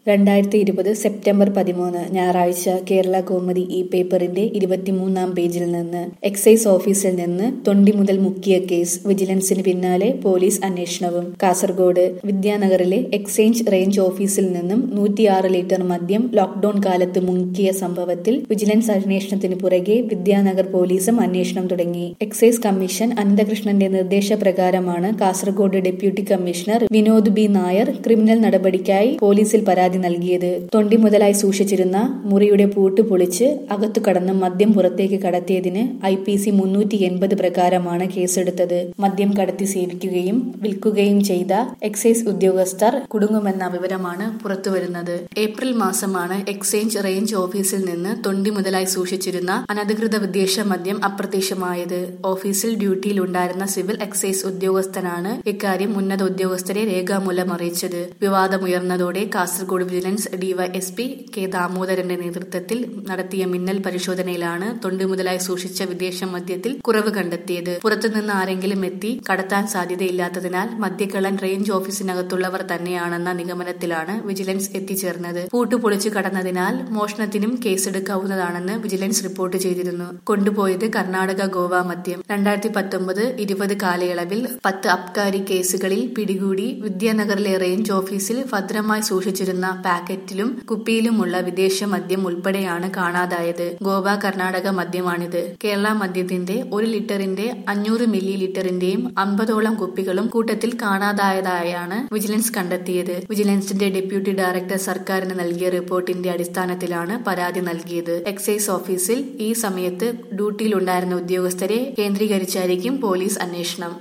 രണ്ടായിരത്തി ഇരുപത് സെപ്റ്റംബർ പതിമൂന്ന് ഞായറാഴ്ച കേരള കൗമുദി ഈ പേപ്പറിന്റെ ഇരുപത്തിമൂന്നാം പേജിൽ നിന്ന് എക്സൈസ് ഓഫീസിൽ നിന്ന് തൊണ്ടി മുതൽ മുക്കിയ കേസ് വിജിലൻസിന് പിന്നാലെ പോലീസ് അന്വേഷണവും കാസർഗോഡ് വിദ്യാനഗറിലെ എക്സ്ചേഞ്ച് റേഞ്ച് ഓഫീസിൽ നിന്നും നൂറ്റിയാറ് ലിറ്റർ മദ്യം ലോക്ഡൌൺ കാലത്ത് മുക്കിയ സംഭവത്തിൽ വിജിലൻസ് അന്വേഷണത്തിന് പുറകെ വിദ്യാനഗർ പോലീസും അന്വേഷണം തുടങ്ങി എക്സൈസ് കമ്മീഷൻ അനന്തകൃഷ്ണന്റെ നിർദ്ദേശപ്രകാരമാണ് Kasaragod deputy commissioner Vinod B Nair criminal നടപടിക്കായി പോലീസിൽ പരാതി നൽകിയത് തൊണ്ടി മുതലായി സൂക്ഷിച്ചിരുന്ന മുറിയുടെ പൂട്ട് പൊളിച്ച് അകത്തു കടന്ന് മദ്യം പുറത്തേക്ക് കടത്തിയതിന് ഐ പി സി മുന്നൂറ്റി എൺപത് പ്രകാരമാണ് കേസെടുത്തത് മദ്യം കടത്തി സേവിക്കുകയും വിൽക്കുകയും ചെയ്ത എക്സൈസ് ഉദ്യോഗസ്ഥർ കുടുങ്ങുമെന്ന വിവരമാണ് പുറത്തുവരുന്നത് ഏപ്രിൽ മാസമാണ് എക്സ്ചേഞ്ച് റേഞ്ച് ഓഫീസിൽ നിന്ന് തൊണ്ടി മുതലായി സൂക്ഷിച്ചിരുന്ന അനധികൃത വിദേശ മദ്യം അപ്രത്യക്ഷമായത് ഓഫീസിൽ ഡ്യൂട്ടിയിലുണ്ടായിരുന്ന സിവിൽ എക്സൈസ് ഉദ്യോഗസ്ഥനാണ് ഇക്കാര്യം ഉന്നത ഉദ്യോഗസ്ഥരെ രേഖാമൂലം അറിയിച്ചത് വിവാദമുയർന്നതോടെ കാസർഗോഡ് വിജിലൻസ് ഡിവൈഎസ്പി കെ ദാമോദരന്റെ നേതൃത്വത്തിൽ നടത്തിയ മിന്നൽ പരിശോധനയിലാണ് തൊണ്ടി മുതലായി സൂക്ഷിച്ച വിദേശ മദ്യത്തിൽ കുറവ് കണ്ടെത്തിയത് പുറത്തുനിന്ന് ആരെങ്കിലും എത്തി കടത്താൻ സാധ്യതയില്ലാത്തതിനാൽ മദ്യക്കള്ളൻ റേഞ്ച് ഓഫീസിനകത്തുള്ളവർ തന്നെയാണെന്ന നിഗമനത്തിലാണ് വിജിലൻസ് എത്തിച്ചേർന്നത് പൂട്ടുപൊളിച്ചു കടന്നതിനാൽ മോഷണത്തിനും കേസെടുക്കാവുന്നതാണെന്ന് വിജിലൻസ് റിപ്പോർട്ട് ചെയ്തിരുന്നു കൊണ്ടുപോയത് കർണാടക ഗോവ മദ്യം രണ്ടായിരത്തി പത്തൊമ്പത് ഇരുപത് കാലയളവിൽ പത്ത് അബ്കാരി കേസുകളിൽ പിടികൂടി വിദ്യാനഗറിലെ റേഞ്ച് ഓഫീസിൽ ഭദ്രമായി സൂക്ഷിച്ചിരുന്ന പാക്കറ്റിലും കുപ്പിയിലുമുള്ള വിദേശ മദ്യം ഉൾപ്പെടെയാണ് കാണാതായത് ഗോവ കർണാടക മദ്യമാണിത് കേരള മദ്യത്തിന്റെ ഒരു ലിറ്ററിന്റെ അഞ്ഞൂറ് മില്ലി ലിറ്ററിന്റെയും അമ്പതോളം കുപ്പികളും കൂട്ടത്തിൽ കാണാതായതായാണ് വിജിലൻസ് കണ്ടെത്തിയത് വിജിലൻസിന്റെ ഡെപ്യൂട്ടി ഡയറക്ടർ സർക്കാരിന് നൽകിയ റിപ്പോർട്ടിന്റെ അടിസ്ഥാനത്തിലാണ് പരാതി നൽകിയത് എക്സൈസ് ഓഫീസിൽ ഈ സമയത്ത് ഡ്യൂട്ടിയിലുണ്ടായിരുന്ന ഉദ്യോഗസ്ഥരെ കേന്ദ്രീകരിച്ചായിരിക്കും പോലീസ് അന്വേഷണം